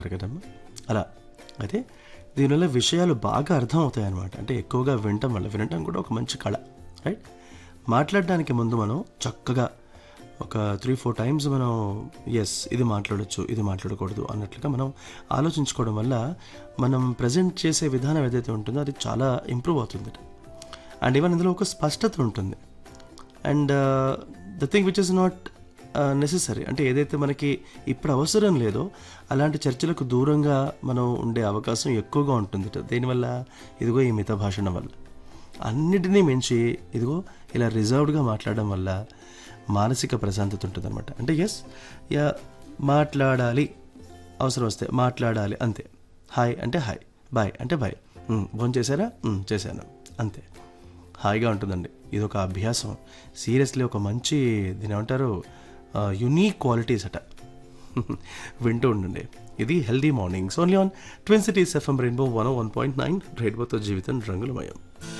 కదమ్మా అలా అయితే దీనివల్ల విషయాలు బాగా అర్థం అవుతాయి అన్నమాట అంటే ఎక్కువగా వినటం వల్ల వినటం కూడా ఒక మంచి కళ రైట్ మాట్లాడడానికి ముందు మనం చక్కగా ఒక త్రీ ఫోర్ టైమ్స్ మనం ఎస్ ఇది మాట్లాడొచ్చు ఇది మాట్లాడకూడదు అన్నట్లుగా మనం ఆలోచించుకోవడం వల్ల మనం ప్రజెంట్ చేసే విధానం ఏదైతే ఉంటుందో అది చాలా ఇంప్రూవ్ అవుతుంది అండ్ ఈవెన్ ఇందులో ఒక స్పష్టత ఉంటుంది and the thing which is not necessary అంటే ఏదైతే మనకి ఇప్పుడు అవసరం లేదో అలాంటి చర్చలకు దూరంగా మనం ఉండే అవకాశం ఎక్కువగా ఉంటుంది దీనివల్ల ఇదిగో ఈ మిత భాషణ వల్ల అన్నిటినీ మించి ఇదిగో ఇలా రిజర్వ్డ్గా మాట్లాడడం వల్ల మానసిక ప్రశాంతత ఉంటుంది అనమాట అంటే ఎస్ యా మాట్లాడాలి అవసరం వస్తే మాట్లాడాలి అంతే హాయ్ అంటే హాయ్ బాయ్ అంటే బాయ్ భోజనం చేశారా "మ్మ్, చేశాను అంతే హాయిగా ఉంటుందండి ఇది ఒక అభ్యాసం సీరియస్లీ ఒక మంచి దీని ఏమంటారు యునీక్ క్వాలిటీస్ అట వింటూ ఉండండి ఇది healthy mornings only on twin cities FM rainbow one one point nine రెయిన్బోతో జీవితం రంగులమయం